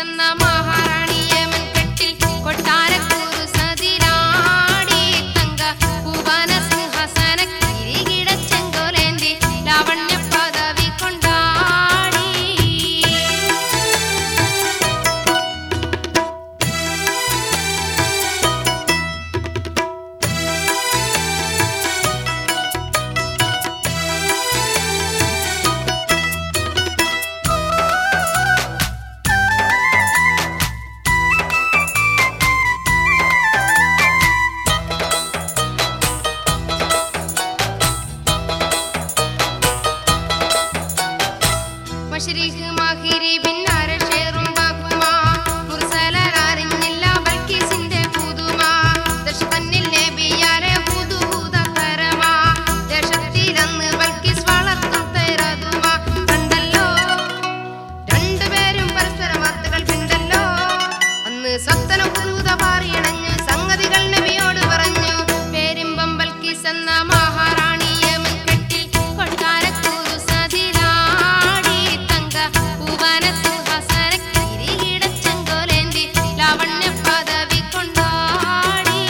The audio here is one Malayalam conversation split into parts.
എന്ന മഹാറാണിയെ മുൻകെട്ടിൽ കൊട്ടാരക്കൂറു സതിരാടി തങ്ക ഭുവന സിംഹാസന കിരീട ചെങ്കോലേന്തി ലാവണ്യ പദവി കൊണ്ടാടി മഷരിഖ് മാഹിരി ബിന്നാര ഷേറും ബാക്കുമ മുർസലരറിഞ്ഞില്ല ബൽക്കീസിന്റെ പുതുമ ദശ തന്നിൽ നബിയാരെ ഹുദൂദ കരമ ദേശത്തിലന്ന് ബൽക്കീസ് വളർത്തും തേരതുമ കണ്ടല്ലോ രണ്ടുപേരും പരസ്പര വാർത്തകൾ പിണ്ടല്ലോ അന്ന് സത്തന ഹുദൂദ പാറിയണഞ്ഞ് സംഗതികൾ നബിയോട് പറഞ്ഞു പേരിമ്പം ബൽക്കീസ് എന്ന മഹാറാണിയെ മുൻകെട്ടിൽ കൊട്ടാരക്കൂറു സതിരാടി തങ്ക ഭുവന സിംഹാസന കിരീട ചെങ്കോലേന്തി ലാവണ്യ പദവി കൊണ്ടാടി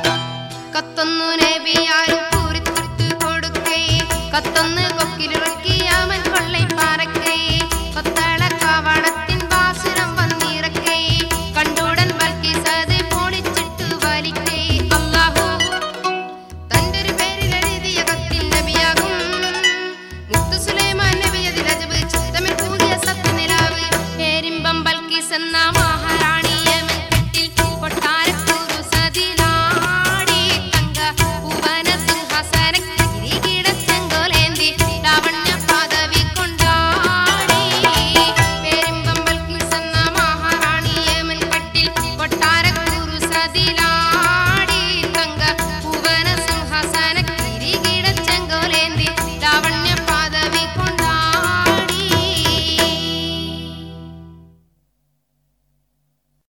കത്തൊന്നു നബിയാരും പൂരിത്തിട്ട് കൊടുക്കേ കത്തൊന്ന് കൊക്കിലിറക്കി